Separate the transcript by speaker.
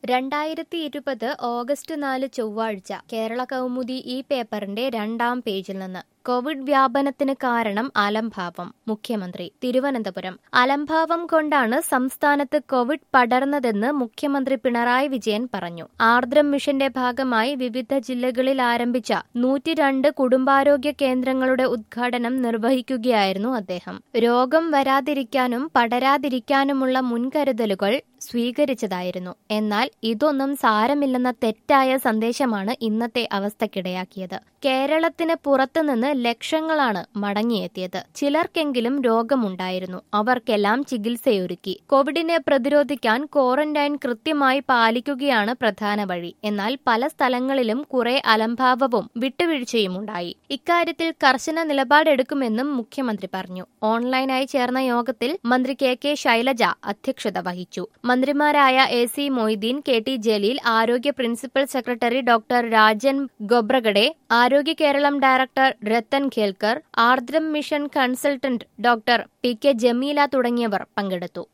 Speaker 1: രണ്ടായിരത്തി ഇരുപത് ഓഗസ്റ്റ് നാല് ചൊവ്വാഴ്ച കേരള കൗമുദി ഈ പേപ്പറിന്റെ രണ്ടാം പേജിൽ നിന്ന് കോവിഡ് വ്യാപനത്തിന് കാരണം അലംഭാവം മുഖ്യമന്ത്രി തിരുവനന്തപുരം അലംഭാവം കൊണ്ടാണ് സംസ്ഥാനത്ത് കോവിഡ് പടർന്നതെന്ന് മുഖ്യമന്ത്രി പിണറായി വിജയൻ പറഞ്ഞു ആർദ്രം മിഷന്റെ ഭാഗമായി വിവിധ ജില്ലകളിൽ ആരംഭിച്ച നൂറ്റിരണ്ട് കുടുംബാരോഗ്യ കേന്ദ്രങ്ങളുടെ ഉദ്ഘാടനം നിർവഹിക്കുകയായിരുന്നു അദ്ദേഹം രോഗം വരാതിരിക്കാനും പടരാതിരിക്കാനുമുള്ള മുൻകരുതലുകൾ സ്വീകരിച്ചതായിരുന്നു എന്നാൽ ഇതൊന്നും സാരമില്ലെന്ന തെറ്റായ സന്ദേശമാണ് ഇന്നത്തെ അവസ്ഥക്കിടയാക്കിയത് കേരളത്തിന് പുറത്തുനിന്ന് ലക്ഷങ്ങളാണ് മടങ്ങിയെത്തിയത് ചിലർക്കെങ്കിലും രോഗമുണ്ടായിരുന്നു അവർക്കെല്ലാം ചികിത്സയൊരുക്കി കോവിഡിനെ പ്രതിരോധിക്കാൻ ക്വാറന്റൈൻ കൃത്യമായി പാലിക്കുകയാണ് പ്രധാന വഴി എന്നാൽ പല സ്ഥലങ്ങളിലും കുറെ അലംഭാവവും വിട്ടുവീഴ്ചയും ഉണ്ടായി ഇക്കാര്യത്തിൽ കർശന നിലപാടെടുക്കുമെന്നും മുഖ്യമന്ത്രി പറഞ്ഞു ഓൺലൈനായി ചേർന്ന യോഗത്തിൽ മന്ത്രി കെ കെ ശൈലജ അധ്യക്ഷത വഹിച്ചു മന്ത്രിമാരായ A C Moideen K T Jaleel ആരോഗ്യ principal secretary doctor Rajan Khobragade Arogya Keralam director Rathan Khelkar Aardram mission consultant doctor P K Jameela തുടങ്ങിയവർ പങ്കെടുത്തു